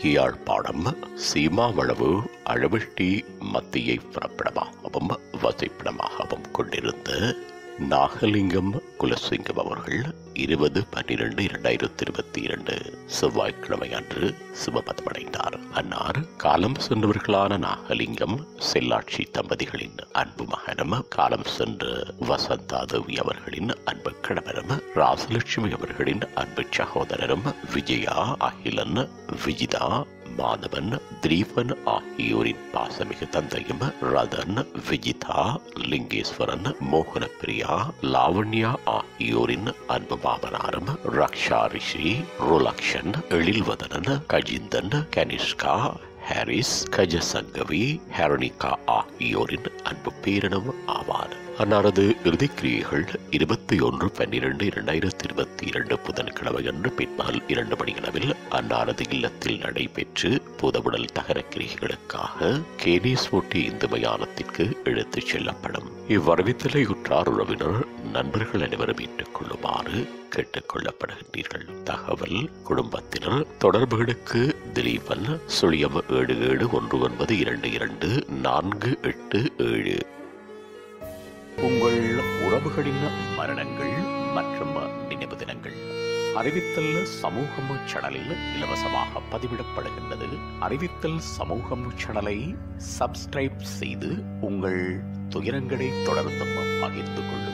யாழ்ப்பாணம் சீமாவளவு அழவெட்டி மத்தியை புறப்படமாகவும் வசிப்பிடமாகவும் கொண்டிருந்த நாகலிங்கம் குலசிங்கம் அவர்கள் இருபது பன்னிரண்டு இரண்டாயிரத்தி இருபத்தி இரண்டு செவ்வாய்க்கிழமை அன்று சிவபதமடைந்தார் அன்னார் காலம் சென்றவர்களான நாகலிங்கம் செல்லாட்சி தம்பதிகளின் அன்பு மகனும் காலம் சென்ற வசந்தாதேவி அவர்களின் அன்பு கணவரும் ராசலட்சுமி அவர்களின் அன்பு சகோதரரும் விஜயா அகிலன் விஜிதா மாதவன் திரீபன் ஆகியோரின் பாசமிகு தந்தையும் ரதன் விஜிதா லிங்கேஸ்வரன் மோகனப்பிரியா லாவண்யா ஆகியோரின் அன்பு மாமனாரும் ரக்ஷா ரிஷி ருலக்ஷன் எழில்வதனன் கஜிந்தன் கனிஷ்கா ஹாரிஸ் கஜசங்கவி ஹரணிகா ஆகியோரின் அன்பு பேரனும் ஆவார் அன்னாரது இறுதிக்கிரியைகள் இருபத்தி ஒன்று பன்னிரண்டு இரண்டாயிரத்தி இருபத்தி இரண்டு புதன்கிழமை அன்று பிற்பகல் இரண்டு மணியளவில் அன்னாரது இல்லத்தில் நடைபெற்று புதவுடல் தகர கிரிகைகளுக்காக கேனீஸ்வட்டி இந்து மயானத்திற்கு எடுத்துச் செல்லப்படும் இவ்வறிவித்தலை உற்றார் உறவினர் நண்பர்கள் அனைவரும் ஏற்றுக் கொள்ளுமாறு கேட்டுக் கொள்ளப்படுகின்றீர்கள் தகவல் குடும்பத்தினர் தொடர்புகளுக்கு திலீபன் சுழியம் ஏழு ஏழு ஒன்று ஒன்பது இரண்டு இரண்டு நான்கு எட்டு ஏழு உங்கள் உறவுகளின் மரணங்கள் மற்றும் நினைவு தினங்கள் அறிவித்தல் சமூகம் சேனலில் இலவசமாக பதிவிடப்படுகின்றது அறிவித்தல் சமூகம் சேனலை சப்ஸ்கிரைப் செய்து உங்கள் துயரங்களை தொடர்ந்தும் பகிர்ந்து கொள்ளுங்கள்